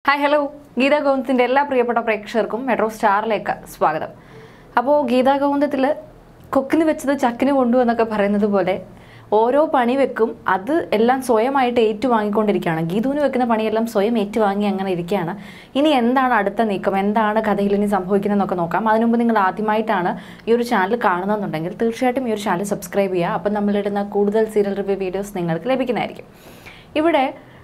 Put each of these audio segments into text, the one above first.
hi hello Gita ഗോവിന്ദത്തിൻ്റെ എല്ലാ പ്രിയപ്പെട്ട പ്രേക്ഷകർക്കും മെട്രോ സ്റ്റാറിലേക്ക് സ്വാഗതം അപ്പോൾ ഗീതാ ഗോവിന്ദത്തിൽ കൊക്കിന് വെച്ചത് ചക്കിന് കൊണ്ടു എന്നൊക്കെ പറയുന്നത് പോലെ ഓരോ പണി വെക്കും അത് എല്ലാം സ്വയമായിട്ട് ഏറ്റുവാങ്ങിക്കൊണ്ടിരിക്കുകയാണ് ഗീതുവിന് വെക്കുന്ന പണിയെല്ലാം സ്വയം ഏറ്റുവാങ്ങി അങ്ങനെ ഇരിക്കുകയാണ് ഇനി എന്താണ് അടുത്ത നീക്കം എന്താണ് കഥയിൽ ഇനി സംഭവിക്കുന്നതെന്നൊക്കെ നോക്കാം അതിനു മുമ്പ് നിങ്ങൾ ആദ്യമായിട്ടാണ് ഈ ഒരു ചാനൽ കാണുന്നതെന്നുണ്ടെങ്കിൽ തീർച്ചയായിട്ടും ഈ ഒരു ചാനൽ സബ്സ്ക്രൈബ് ചെയ്യുക അപ്പം നമ്മളിടുന്ന കൂടുതൽ സീരിയൽ റിവ്യൂ വീഡിയോസ് നിങ്ങൾക്ക് ലഭിക്കുന്നതായിരിക്കും ഇവിടെ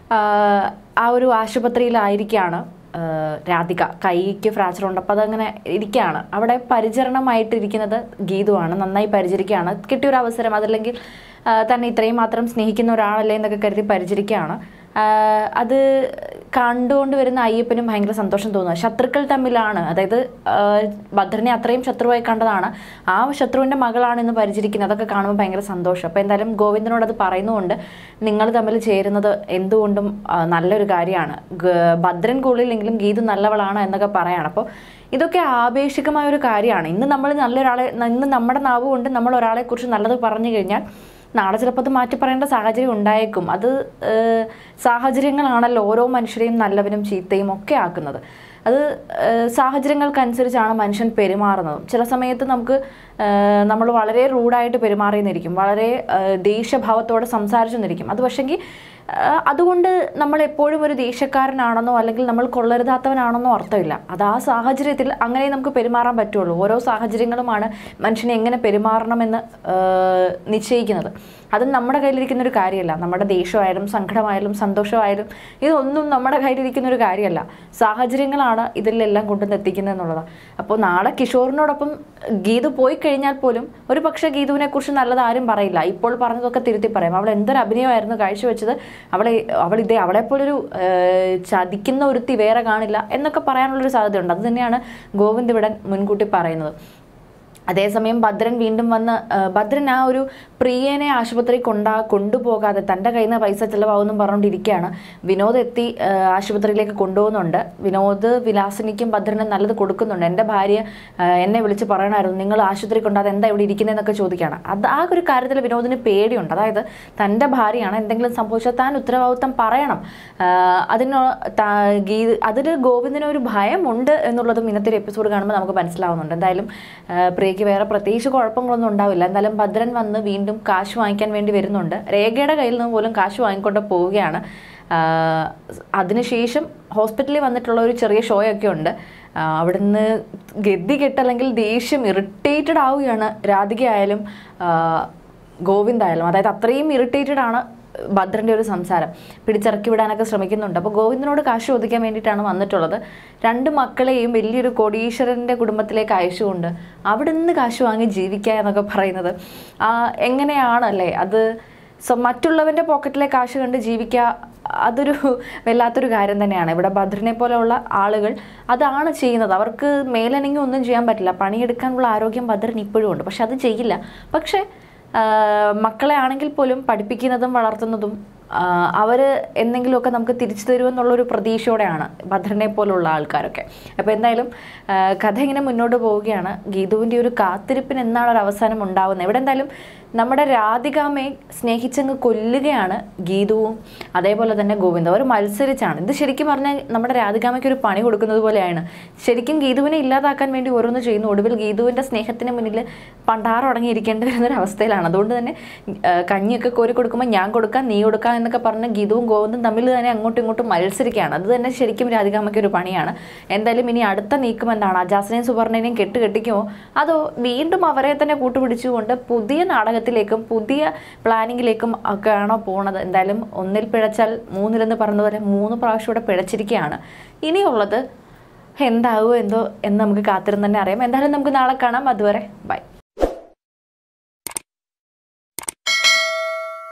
ആഹ് ആ ഒരു ആശുപത്രിയിലായിരിക്കുകയാണ് ആഹ് രാധിക കൈക്ക് ഫ്രാക്ചർ ഉണ്ട് അപ്പോൾ അതങ്ങനെ ഇരിക്കുകയാണ് അവിടെ പരിചരണമായിട്ട് ഇരിക്കുന്നത് ഗീതുവാണ് നന്നായി പരിചരിക്കുകയാണ് കിട്ടിയൊരു അവസരം അതല്ലെങ്കിൽ ആഹ് തന്നെ ഇത്രയും മാത്രം സ്നേഹിക്കുന്ന ഒരാളല്ലേ എന്നൊക്കെ കരുതി പരിചരിക്കുകയാണ് ആഹ് അത് കണ്ടുകൊണ്ട് വരുന്ന അയ്യപ്പനും ഭയങ്കര സന്തോഷം തോന്നുക ശത്രുക്കൾ തമ്മിലാണ് അതായത് ആഹ് ഭദ്രനെ അത്രയും ശത്രുവായി കണ്ടതാണ് ആ ശത്രുവിൻ്റെ മകളാണ് ഇന്ന് പരിചരിക്കുന്നത് അതൊക്കെ കാണുമ്പോൾ ഭയങ്കര സന്തോഷം അപ്പോൾ എന്തായാലും ഗോവിന്ദനോട് അത് പറയുന്നുകൊണ്ട് നിങ്ങൾ തമ്മിൽ ചേരുന്നത് എന്തുകൊണ്ടും ആഹ് നല്ലൊരു കാര്യമാണ് ഗ- ഭദ്രൻ കൂളില്ലെങ്കിലും ഗീതു നല്ലവളാണ് എന്നൊക്കെ പറയാണ് അപ്പോൾ ഇതൊക്കെ ആപേക്ഷികമായ ഒരു കാര്യമാണ് ഇന്ന് നമ്മൾ നല്ലൊരാളെ ഇന്ന് നമ്മുടെ നാവ് കൊണ്ട് നമ്മൾ ഒരാളെക്കുറിച്ച് നല്ലത് പറഞ്ഞു കഴിഞ്ഞാൽ നാളെ ചിലപ്പോൾ അത് മാറ്റി പറയേണ്ട സാഹചര്യം ഉണ്ടായേക്കും അത് ഏഹ്, സാഹചര്യങ്ങളാണല്ലോ ഓരോ മനുഷ്യരെയും നല്ലവനും ചീത്തയും ഒക്കെ ആക്കുന്നത് അത് ഏഹ്, സാഹചര്യങ്ങൾക്കനുസരിച്ചാണ് മനുഷ്യൻ പെരുമാറുന്നത് ചില സമയത്ത് നമുക്ക് നമ്മൾ വളരെ റൂഡായിട്ട് പെരുമാറിയെന്നിരിക്കും വളരെ ഏഹ്, ദേഷ്യഭാവത്തോടെ സംസാരിച്ചെന്നിരിക്കും അത് പക്ഷെങ്കിൽ ആഹ് അതുകൊണ്ട് നമ്മൾ എപ്പോഴും ഒരു ദേഷ്യക്കാരനാണെന്നോ അല്ലെങ്കിൽ നമ്മൾ കൊള്ളരുതാത്തവനാണെന്നോ അർത്ഥമില്ല അത് ആ സാഹചര്യത്തിൽ അങ്ങനെ നമുക്ക് പെരുമാറാൻ പറ്റുള്ളൂ ഓരോ സാഹചര്യങ്ങളുമാണ് മനുഷ്യനെ എങ്ങനെ പെരുമാറണമെന്ന് ആഹ് നിശ്ചയിക്കുന്നത് അത് നമ്മുടെ കയ്യിലിരിക്കുന്ന ഒരു കാര്യമല്ല നമ്മുടെ ദേഷ്യമായാലും സങ്കടമായാലും സന്തോഷമായാലും ഇതൊന്നും നമ്മുടെ കയ്യിലിരിക്കുന്ന ഒരു കാര്യമല്ല സാഹചര്യങ്ങളാണ് ഇതിലെല്ലാം കൊണ്ടുവന്ന് എത്തിക്കുന്നത് എന്നുള്ളതാണ് അപ്പോൾ നാളെ കിഷോറിനോടൊപ്പം ഗീതു പോയി കഴിഞ്ഞാൽ പോലും ഒരു പക്ഷേ ഗീതുവിനെ കുറിച്ച് നല്ലത് ആരും പറയില്ല ഇപ്പോൾ പറഞ്ഞതൊക്കെ തിരുത്തി പറയാം അവൾ എന്തൊരു അഭിനയമായിരുന്നു കാഴ്ചവെച്ചത് അവളെ അവൾ ഇതേ അവളെപ്പോലൊരു ഏഹ്, ചതിക്കുന്ന ഒരുത്തി വേറെ കാണില്ല എന്നൊക്കെ പറയാനുള്ളൊരു സാധ്യതയുണ്ട് അത് തന്നെയാണ് ഗോവിന്ദ് ഇവിടെ മുൻകൂട്ടി പറയുന്നത് അതേസമയം ഭദ്രൻ വീണ്ടും വന്ന് ആ, ഭദ്രൻ ആ ഒരു പ്രിയനെ ആശുപത്രി കൊണ്ടാ കൊണ്ടുപോകാതെ തൻ്റെ കയ്യിൽ നിന്ന് പൈസ ചിലവാകുമെന്നും പറഞ്ഞുകൊണ്ടിരിക്കുകയാണ് വിനോദ് എത്തി ആ, ആശുപത്രിയിലേക്ക് കൊണ്ടുപോകുന്നുണ്ട് വിനോദ് വിലാസിനിക്കും ഭദ്രനും നല്ലത് കൊടുക്കുന്നുണ്ട് എൻ്റെ ഭാര്യ ആ, എന്നെ വിളിച്ച് പറയണമായിരുന്നു നിങ്ങൾ ആശുപത്രി കൊണ്ടാതെ എന്താ ഇവിടെ ഇരിക്കുന്നതെന്നൊക്കെ ചോദിക്കുകയാണ് അത് ആ ഒരു കാര്യത്തിൽ വിനോദിന് പേടിയുണ്ട് അതായത് തൻ്റെ ഭാര്യയാണ് എന്തെങ്കിലും സംഭവിച്ചാൽ താൻ ഉത്തരവാദിത്വം പറയണം ആ, അതിന് താ- ഗീ അതിൽ ഗോവിന്ദന് ഒരു ഭയമുണ്ട് എന്നുള്ളതും ഇന്നത്തെ ഒരു എപ്പിസോഡ് കാണുമ്പോൾ നമുക്ക് മനസ്സിലാവുന്നുണ്ട് എന്തായാലും ആ, പ്രിയയ്ക്ക് വേറെ പ്രത്യേകിച്ച് കുഴപ്പങ്ങളൊന്നും ഉണ്ടാവില്ല എന്തായാലും ഭദ്രൻ വന്ന് വീണ്ടും കാശ് വാങ്ങിക്കാൻ വേണ്ടി വരുന്നുണ്ട് രേഖയുടെ കയ്യിൽ നിന്ന് പോലും കാശ് വാങ്ങിക്കൊണ്ട് പോവുകയാണ് ആ, അതിനുശേഷം ഹോസ്പിറ്റലിൽ വന്നിട്ടുള്ള ഒരു ചെറിയ ഷോ ഒക്കെ ഉണ്ട് ആ, അവിടുന്ന് ഗതി കെട്ടല്ലെങ്കിൽ ദേഷ്യം ഇറിറ്റേറ്റഡ് ആവുകയാണ് രാധിക ആയാലും ആ, ഗോവിന്ദായാലും അതായത് അത്രയും ഇറിറ്റേറ്റഡ് ആണ് ഭദ്രൻ്റെ ഒരു സംസാരം പിടിച്ചിറക്കി വിടാനൊക്കെ ശ്രമിക്കുന്നുണ്ട് അപ്പോൾ ഗോവിന്ദനോട് കാശ് ചോദിക്കാൻ വേണ്ടിയിട്ടാണ് വന്നിട്ടുള്ളത് രണ്ട് മക്കളെയും വലിയൊരു കോടീശ്വരൻ്റെ കുടുംബത്തിലേക്ക് അയച്ചുകൊണ്ട് അവിടെ നിന്ന് കാശ് വാങ്ങി ജീവിക്കുക എന്നൊക്കെ പറയുന്നത് ആ, എങ്ങനെയാണല്ലേ അത് സോ മറ്റുള്ളവൻ്റെ പോക്കറ്റിലെ കാശ് കണ്ട് ജീവിക്കുക അതൊരു വല്ലാത്തൊരു കാര്യം തന്നെയാണ് ഇവിടെ ഭദ്രനെ പോലെയുള്ള ആളുകൾ അതാണ് ചെയ്യുന്നത് അവർക്ക് മേലനങ്ങി ഒന്നും ചെയ്യാൻ പറ്റില്ല പണിയെടുക്കാനുള്ള ആരോഗ്യം ഭദ്രൻ ഇപ്പോഴും ഉണ്ട് പക്ഷെ അത് ചെയ്യില്ല പക്ഷേ ആഹ് മക്കളെ ആണെങ്കിൽ പോലും പഠിപ്പിക്കുന്നതും വളർത്തുന്നതും അവർ എന്തെങ്കിലുമൊക്കെ നമുക്ക് തിരിച്ചു തരുമെന്നുള്ളൊരു പ്രതീക്ഷയോടെയാണ് ഭദ്രനെ പോലുള്ള ആൾക്കാരൊക്കെ അപ്പോൾ എന്തായാലും ആഹ് കഥ ഇങ്ങനെ മുന്നോട്ട് പോവുകയാണ് ഗീതുവിൻ്റെ ഒരു കാത്തിരിപ്പിന് എന്നാണ് ഒരു അവസാനം ഉണ്ടാവുന്നത് ഇവിടെ എന്തായാലും നമ്മുടെ രാധികാമ്മയെ സ്നേഹിച്ചങ്ങ് കൊല്ലുകയാണ് ഗീതുവും അതേപോലെ തന്നെ ഗോവിന്ദ അവർ മത്സരിച്ചാണ് ഇത് ശരിക്കും പറഞ്ഞാൽ നമ്മുടെ രാധികാമ്മയ്ക്ക് ഒരു പണി കൊടുക്കുന്നത് പോലെയാണ് ശരിക്കും ഗീതുവിനെ ഇല്ലാതാക്കാൻ വേണ്ടി ഓരോന്ന് ചെയ്യുന്നു ഒടുവിൽ ഗീതുവിൻ്റെ സ്നേഹത്തിന് മുന്നിൽ പണ്ടാറടങ്ങിയിരിക്കേണ്ടി വരുന്ന ഒരു അവസ്ഥയിലാണ് അതുകൊണ്ട് തന്നെ ആ, കഞ്ഞിയൊക്കെ കോരി കൊടുക്കുമ്പോൾ ഞാൻ കൊടുക്കാം നീ കൊടുക്കാം എന്നൊക്കെ പറഞ്ഞ് ഗീതുവും ഗോവിന്ദും തമ്മിൽ തന്നെ അങ്ങോട്ടും ഇങ്ങോട്ടും മത്സരിക്കുകയാണ് അത് തന്നെ ശരിക്കും രാധികാമ്മയ്ക്ക് ഒരു പണിയാണ് എന്തായാലും ഇനി അടുത്ത നീക്കം എന്താണ് അജാസിനെയും സുവർണനെയും കെട്ട് കെട്ടിക്കുമോ അതോ വീണ്ടും അവരെ തന്നെ കൂട്ടുപിടിച്ചുകൊണ്ട് പുതിയ നാടകത്തിലേക്കും പുതിയ പ്ലാനിങ്ങിലേക്കും ഒക്കെ ആണോ പോണത് എന്തായാലും ഒന്നിൽ പിഴച്ചാൽ മൂന്നിലെന്ന് പറഞ്ഞതുപോലെ മൂന്ന് പ്രാവശ്യം ഇവിടെ പിഴച്ചിരിക്കുകയാണ് ഇനിയുള്ളത് എന്താകുമോ എന്തോ എന്ന് നമുക്ക് കാത്തിരുന്ന് തന്നെ അറിയാം എന്തായാലും നമുക്ക് നാളെ കാണാം അതുവരെ ബൈ